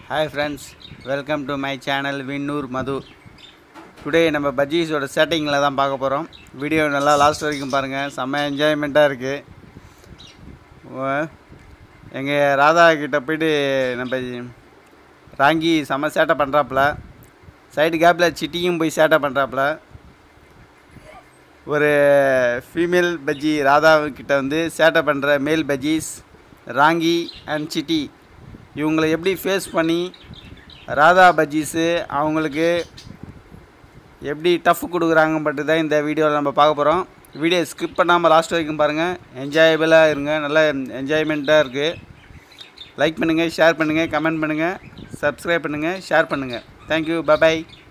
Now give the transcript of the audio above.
hi friends welcome to my channel விண்ணூர் மது today நம்ம பஜ்ஜீஸோட செட்டிங்கில் தான் பார்க்க போகிறோம் வீடியோ நல்லா லாஸ்ட் வரைக்கும் பாருங்கள் செம்ம என்ஜாய்மெண்ட்டாக இருக்குது எங்கள் ராதா கிட்ட போயிட்டு நம்ம ராங்கி செம்ம சேட்டை பண்ணுறாப்புல சைடு கேப்பில் சிட்டியும் போய் சேட்டை பண்ணுறாப்புல ஒரு ஃபீமேல் பஜ்ஜி ராதாவுக்கிட்ட வந்து சேட்டை பண்ணுற மேல் பஜ்ஜீஸ் ராங்கி அண்ட் சிட்டி இவங்களை எப்படி ஃபேஸ் பண்ணி ராதா பஜ்ஜீஸு அவங்களுக்கு எப்படி டஃப் கொடுக்குறாங்க பட்டு தான் இந்த வீடியோவில் நம்ம பார்க்க போகிறோம் வீடியோ ஸ்கிப் பண்ணாமல் லாஸ்ட் வரைக்கும் பாருங்கள் என்ஜாயபிளாக இருங்க நல்லா என்ஜாய்மெண்ட்டாக இருக்குது லைக் பண்ணுங்கள் ஷேர் பண்ணுங்கள் கமெண்ட் பண்ணுங்கள் சப்ஸ்கிரைப் பண்ணுங்கள் ஷேர் பண்ணுங்கள் தேங்க்யூ பபாய்